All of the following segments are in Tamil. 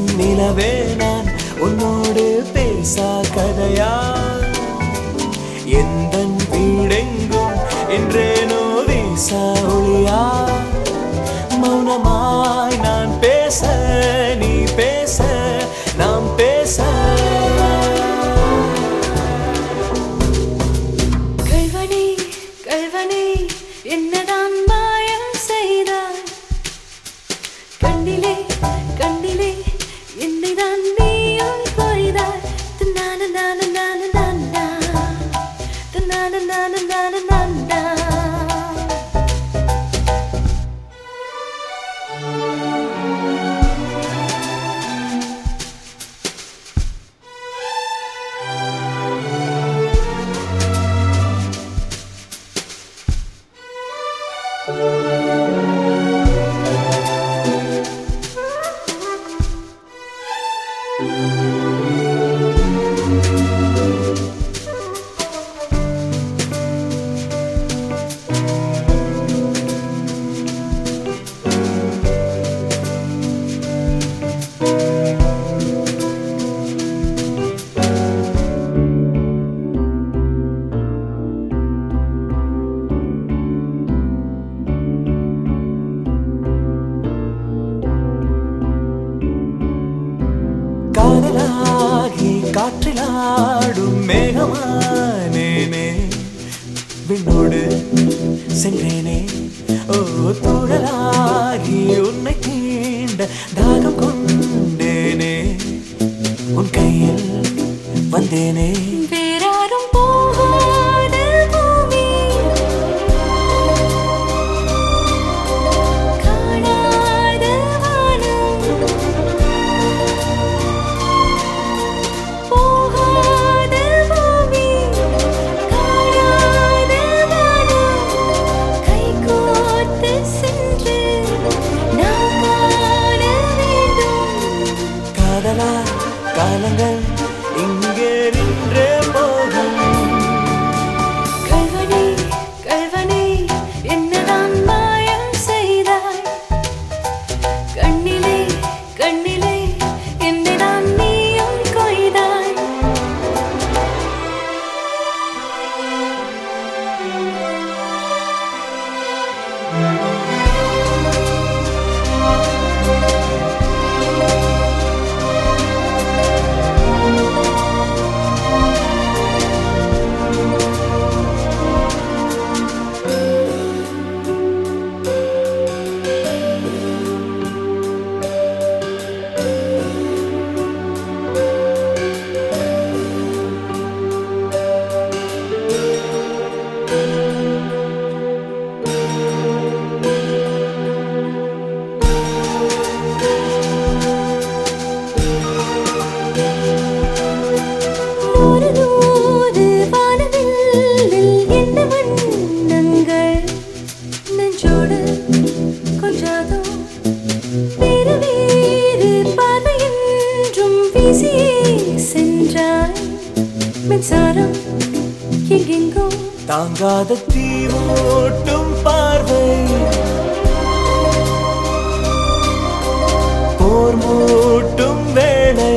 நிலவே நான் உன்னோடு பேசா கதையா எந்த வீடெங்கும் என்றேனோ வீசா ஒளியா மௌனமாய் நான் பேச நீ பேச நாம் பேச கல்வனே கல்வனே என்னதான் மாயம் செய்தாய் கண்ணிலே கண்ணிலே என்னைதான் நீயும் கொய்தாய் தன்னான நான நான நானா தன்னான நான நான நானா காதலாகி காற்றிலாடும் மேகமானேனே விண்ணோடு சென்றேனே ஓ தூரலாகி உன்னை தீண்ட தாகம் கொண்டேனே உன் கையில் வந்தேனே வேறாரும் போகாத பூமி காணாத வானம் போகாத பூமி காணாத வானம் கைகோர்த்து சென்று நாம் காண வேண்டும் காதலா காலங்கள் இங்கே நின்றே போகும் கல்வனே கல்வனே என்னதான் மாயம் செய்தாய் கண்ணிலே கண்ணிலே என்னதான் நீயும் கொய்தாய் நூறு நூறு வானவில்லில் என்ன வண்ணங்கள் நெஞ்சோடு கொஞ்சாதோ வேறு வேறு பார்வையென்றும் வீசி சென்றாய் மின்சாரம் எங்கெங்கோ தாங்காத தீவோட்டும் பார்வை போர் மூட்டும் வேளை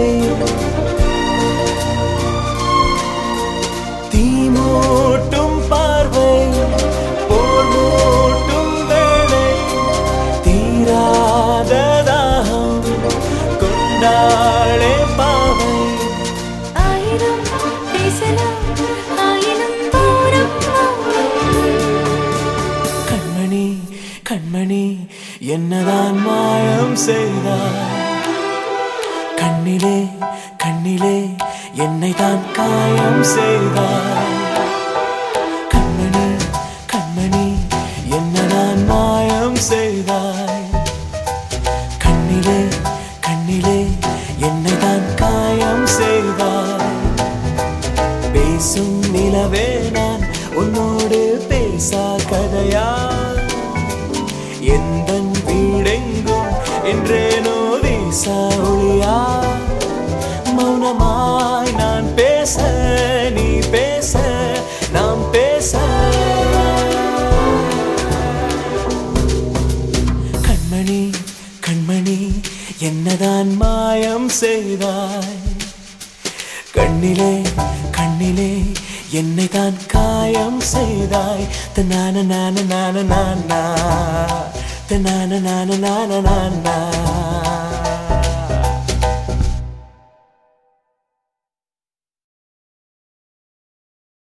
தீமூட்டும் பார்வை போர் மூட்டும் வேளை தீராத தாகம் கொண்டாளே பாவை ஆயிரம் பேசலாம் ஆயிரம் தூரம் கண்மணி கண்மணி என்னதான் மாயம் செய்தாய் கண்ணிலே கண்ணிலே என்னை தான் காயம் செய்தாய் கண்மணி கண்மணி என்னதான் மாயம் செய்தாய் கண்ணிலே கண்ணிலே என்னை தான் காயம் செய்தாய் பேசும் நிலவே நான் உன்னோடு பேசா கதையா எந்த வீடெங்கும் என்றேனோ வீசா ஒளியா மௌனமாய் நான் பேச நீ பேச நாம் பேச கண்மணி கண்மணி என்னதான் தான் மாயம் செய்தாய் கண்ணிலே கண்ணிலே என்னை தான் காயம் செய்தாய் தனான நான நான நானா தனான நான நான நானா